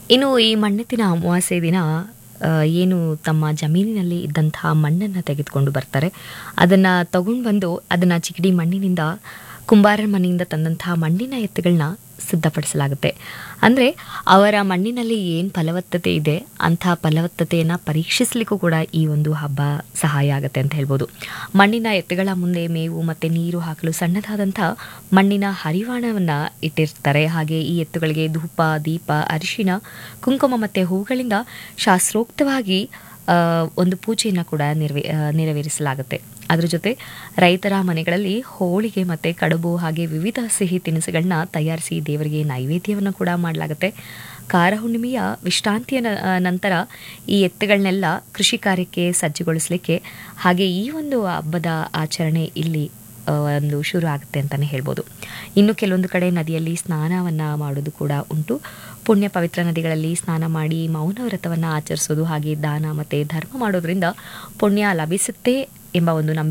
ಇನ್ನು ಈ ಮಣ್ಣೆತ್ತಿನ ಅಮಾವಾಸ್ಯೆ ದಿನ ಆ, ಏನು ತಮ್ಮ ಜಮೀನಿನಲ್ಲಿ ಇದ್ದಂತಹ ಮಣ್ಣನ್ನು ತೆಗೆದುಕೊಂಡು ಬರ್ತಾರೆ ಅದನ್ನು ತಗೊಂಡು ಬಂದು ಅದನ್ನು ಚಿಕಡಿ ಮಣ್ಣಿನಿಂದ ಕುಂಬಾರರ ಮನೆಯಿಂದ ತಂದಂತಹ ಮಣ್ಣಿನ ಎತ್ತುಗಳನ್ನ ಸಿದ್ಧಪಡಿಸಲಾಗುತ್ತೆ ಅಂದರೆ ಅವರ ಮಣ್ಣಿನಲ್ಲಿ ಏನು ಫಲವತ್ತತೆ ಇದೆ ಅಂತಹ ಫಲವತ್ತತೆಯನ್ನು ಪರೀಕ್ಷಿಸಲಿಕ್ಕೂ ಕೂಡ ಈ ಒಂದು ಹಬ್ಬ ಸಹಾಯ ಆಗುತ್ತೆ ಅಂತ ಹೇಳ್ಬೋದು ಮಣ್ಣಿನ ಎತ್ತುಗಳ ಮುಂದೆ ಮೇವು ಮತ್ತು ನೀರು ಹಾಕಲು ಸಣ್ಣದಾದಂಥ ಮಣ್ಣಿನ ಹರಿವಾಣವನ್ನು ಇಟ್ಟಿರ್ತಾರೆ ಹಾಗೆ ಈ ಎತ್ತುಗಳಿಗೆ ಧೂಪ ದೀಪ ಅರಿಶಿಣ ಕುಂಕುಮ ಮತ್ತು ಹೂಗಳಿಂದ ಶಾಸ್ತ್ರೋಕ್ತವಾಗಿ ಆ, ಒಂದು ಪೂಜೆಯನ್ನು ಕೂಡ ನೆರವೇ ಆ, ನೆರವೇರಿಸಲಾಗುತ್ತೆ ಅದ್ರ ಜೊತೆ ರೈತರ ಮನೆಗಳಲ್ಲಿ ಹೋಳಿಗೆ ಮತ್ತು ಕಡುಬು ಹಾಗೆ ವಿವಿಧ ಸಿಹಿ ತಿನಿಸುಗಳನ್ನ ತಯಾರಿಸಿ ದೇವರಿಗೆ ನೈವೇದ್ಯವನ್ನು ಕೂಡ ಮಾಡಲಾಗುತ್ತೆ ಕಾರ ಹುಣ್ಣಿಮೆಯ ವಿಶ್ರಾಂತಿಯ ನ- ಆ, ನಂತರ ಈ ಎತ್ತುಗಳನ್ನೆಲ್ಲ ಕೃಷಿ ಕಾರ್ಯಕ್ಕೆ ಸಜ್ಜುಗೊಳಿಸಲಿಕ್ಕೆ ಹಾಗೆ ಈ ಒಂದು ಹಬ್ಬದ ಆಚರಣೆ ಇಲ್ಲಿ ಆ, ಒಂದು ಶುರು ಆಗುತ್ತೆ ಅಂತಲೇ ಹೇಳ್ಬೋದು ಇನ್ನು ಕೆಲವೊಂದು ಕಡೆ ನದಿಯಲ್ಲಿ ಸ್ನಾನವನ್ನು ಮಾಡೋದು ಕೂಡ ಉಂಟು ಪುಣ್ಯ ಪವಿತ್ರ ನದಿಗಳಲ್ಲಿ ಸ್ನಾನ ಮಾಡಿ ಮೌನ ವ್ರತವನ್ನು ಆಚರಿಸೋದು ಹಾಗೆ ದಾನ ಮತ್ತು ಧರ್ಮ ಮಾಡೋದ್ರಿಂದ ಪುಣ್ಯ ಲಭಿಸುತ್ತೆ ಎಂಬ ಒಂದು ನಂಬಿಕೆ